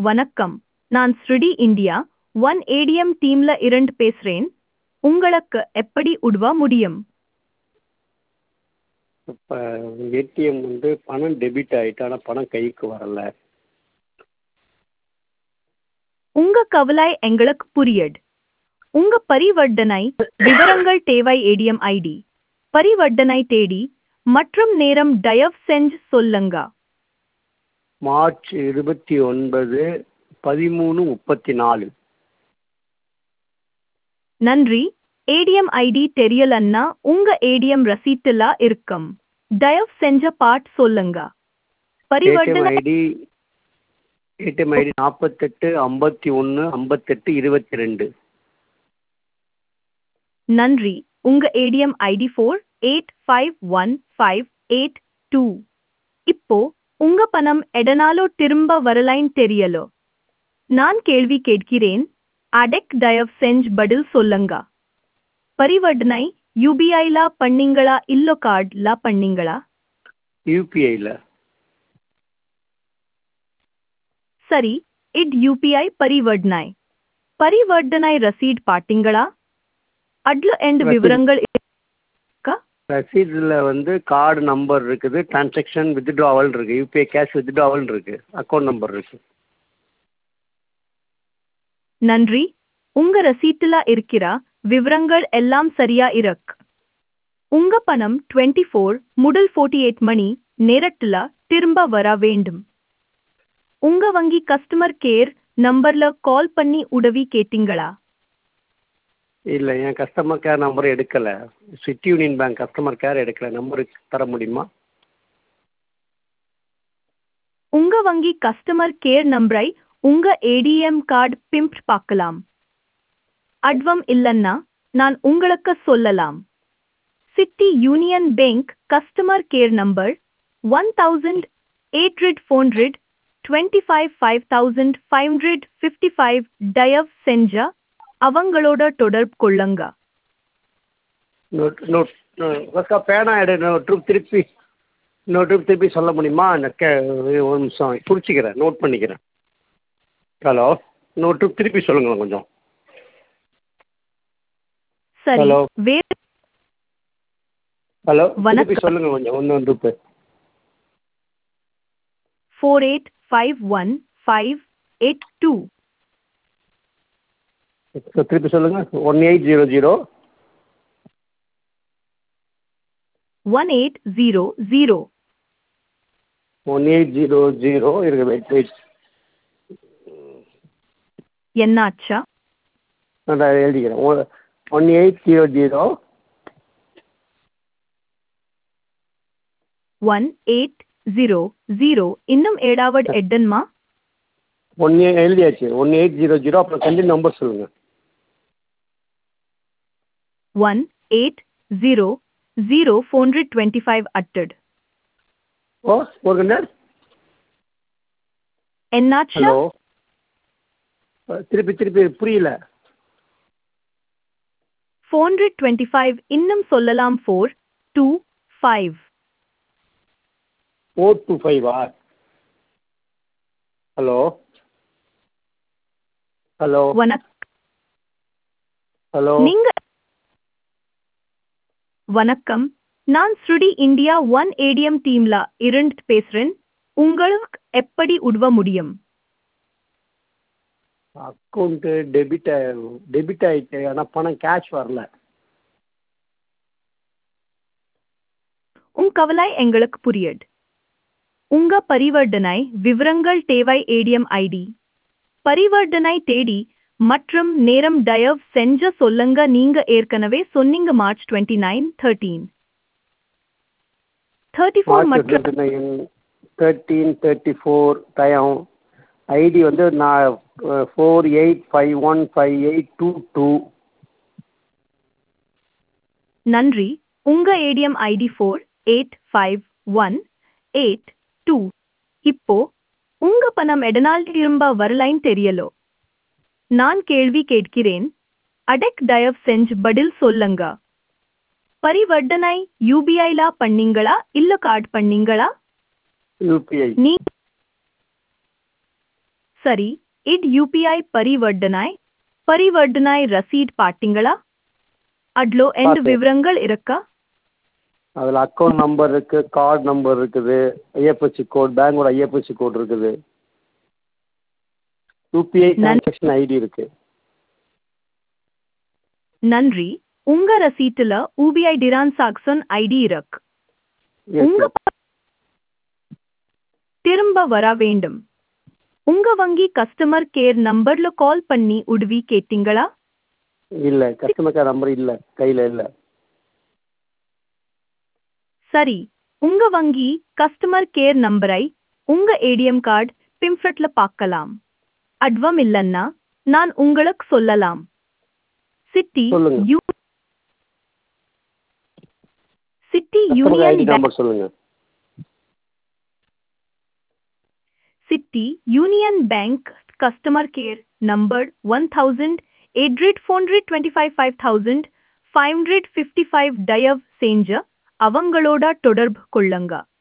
வணக்கம் நான் ஸ்ருடி இந்தியா ஒன் ஏடிஎம் டீம்ல இருந்து பேசுறேன் உங்களுக்கு எப்படி உதவ முடியும் இப்போ ஏடிஎம் வந்து பணம் டெபிட் ஆகிட்டு ஆனால் பணம் கைக்கு வரல உங்க கவலை எங்களுக்கு புரியுது உங்க பரிவர்த்தனை விவரங்கள் தேவை ஏடிஎம் ஐடி பரிவர்த்தனை தேடி மற்றும் நேரம் தயவு செஞ்சு சொல்லுங்க மார்ச் இருபத்தி ஒன்பது பதிமூணு முப்பத்தி நாலு நன்றி ஏடிஎம் ஐடி தெரியலன்னா உங்க ஏடிஎம் ரசீட்டுல இருக்கும் தயவு செஞ்ச பாட் சொல்லுங்க ஏடிஎம் பரிவர்த்தனை ஐடி ஏடிஎம் ஐடி நாற்பத்தெட்டு ஐம்பத்தி ஒன்று ஐம்பத்தெட்டு இருபத்தி ரெண்டு நன்றி உங்க ATM ID four eight five one five eight two இப்போ உங்க பணம் எடனாலோ திரும்ப வரலைன்னு தெரியலோ நான் கேள்வி கேட்கிறேன் அடெக் தயவு செஞ்சு பதில் சொல்லுங்க பரிவர்த்தனை யூபிஐல பண்ணீங்களா இல்லோ கார்ட்ல பண்ணீங்களா யூபிஐயில் சரி இட் யூபிஐ பரிவர்த்தனை பரிவர்த்தனை ரசீட் பாத்தீங்களா அட்ல எண்ட் ரசீது. விவரங்கள் இருக்கா ரசீதில் வந்து கார்டு நம்பர் இருக்குது டிரான்சாக்ஷன் வித்ட்ராவல் இருக்குது யூபிஐ கேஷ் வித்ட்ராவல் இருக்குது அக்கௌண்ட் நம்பர் இருக்குது நன்றி உங்க ரசீட்டுல இருக்கிற விவரங்கள் எல்லாம் சரியா இருக்கு உங்க பணம் 24 ஃபோர் முதல் 48 எயிட் மணி நேரத்துல திரும்ப வர வேண்டும் உங்க வங்கி கஸ்டமர் கேர் நம்பர்ல கால் பண்ணி உதவி கேட்டீங்களா இல்லை என் கஸ்டமர் கேர் நம்பர் எடுக்கலை City Union Bank customer care எடுக்கலை நம்பருக்கு தர முடியுமா உங்க வங்கி கஸ்டமர் கேர் நம்பரை உங்க ஏடிஎம் கார்டு பிம்ப் பார்க்கலாம் அட்வம் இல்லன்னா நான் உங்களுக்கு சொல்லலாம் City Union Bank customer care number one thousand eight hundred four hundred twenty five five thousand five hundred fifty five dial செஞ்ச அவங்களோட தொடர்பு கொள்ளுங்க நோட் நோட் ஃபஸ்ட்டாக பேனா எடு இன்னொரு ட்ரிப் திருப்பி இன்னொரு ட்ரிப் திருப்பி சொல்ல முடியுமா நான் கே ஒரு நிமிஷம் குறிச்சிக்கிறேன் நோட் பண்ணிக்கிறேன் ஹலோ இன்னொரு ட்ரிப் திருப்பி சொல்லுங்களேன் கொஞ்சம் சரி Hello. வேற ஹலோ வணக்கம். திருப்பி சொல்லுங்கள் கொஞ்சம் இன்னொரு trip four eight five one five eight two திருப்பி சொல்லுங்கள் one eight zero zero one eight zero zero one eight zero zero இருக்கு வெயிட் வெயிட் என்னாச்சா நான் எழுதிக்கிறேன் one eight zero zero one eight zero zero இன்னும் ஏழாவது எட்டன்மா ஒன் எயிட் எழுதியாச்சு ஒன் எயிட் ஜீரோ ஜீரோ அப்புறம் கண்டினியூ நம்பர் சொல்லுங்கள் one eight zero zero four hundred twenty five அட்டட் ஓ ஒரு கண்டர் என்னாச்சா ஹலோ திருப்பி திருப்பி புரியல ஃபோர் ஹண்ட்ரட் டுவெண்ட்டி ஃபைவ் இன்னும் சொல்லலாம் four two five four two ஃபைவா ஹலோ ஹலோ வணக் ஹலோ நீங்க வணக்கம் நான் ஸ்ருடி இந்தியா ஒன் ஏடிஎம் டீம்ல இருந்து பேசுறேன் உங்களுக்கு எப்படி உதவ முடியும் அக்கௌண்ட்டு டெபிட் டெபிட் ஆயிட்டு ஆனால் பணம் கேஷ் வரல உங்க கவலை எங்களுக்கு புரியுது உங்க பரிவர்த்தனை விவரங்கள் தேவை ஏடிஎம் ஐடி பரிவர்த்தனை தேடி மற்றும் நேரம் தயவு செஞ்ச சொல்லுங்க நீங்க ஏற்கனவே சொன்னீங்க March twenty nine thirteen thirty four March மற்றும் thirteen thirty four time ID வந்து நான் four eight five one five eight two two நன்றி உங்க ATM ID four eight five one eight two இப்போ உங்க பணம் எடனால் திரும்ப வரலைன்னு தெரியலோ நான் கேள்வி கேட்கிறேன் அடெக் தயவு செஞ்சு பதில் சொல்லுங்க பரிவர்த்தனை யூபிஐல பண்ணீங்களா இல்ல கார்டு பண்ணீங்களா யூபிஐ நீ சரி இட் யூபிஐ பரிவர்த்தனாய் பரிவர்த்தனாய் ரசீட் பாத்தீங்களா அட்லோ எந்த பார்த்தேன். விவரங்கள் இருக்கா அதில் அக்கௌண்ட் நம்பர் இருக்குது கார்டு நம்பர் இருக்குது ஐஎஃப்எஸ்சி கோட் பேங்கோட ஐஎஃப்எஸ்சி கோட் இருக்குது யூபிஐ நன்- டிரான்சாக்ஷன் ஐடி இருக்குது நன்றி உங்க ரசீட்டுல UBI டிரான்சாக்சன் ஐடி இருக்கு உங்க இருக்கு ப- திரும்ப வர வேண்டும் உங்க வங்கி கஸ்டமர் கேர் நம்பர்ல கால் பண்ணி உதவி கேட்டீங்களா இல்லை கஸ்டமர் கேர் நம்பர் இல்லை கையில் இல்லை சரி உங்க வங்கி கஸ்டமர் கேர் நம்பரை உங்க ஏடிஎம் கார்டு பிம்ஃபெட்ல பார்க்கலாம் அட்வம் இல்லைன்னா நான் உங்களுக்கு சொல்லலாம் சிட்டி சொல்லுங்க. யூ City customer Union ID Bank number சொல்லுங்கள் City Union Bank customer care number one thousand eight hundred four hundred twenty five five thousand five hundred fifty five dial செஞ்ச அவங்களோட தொடர்பு கொள்ளுங்க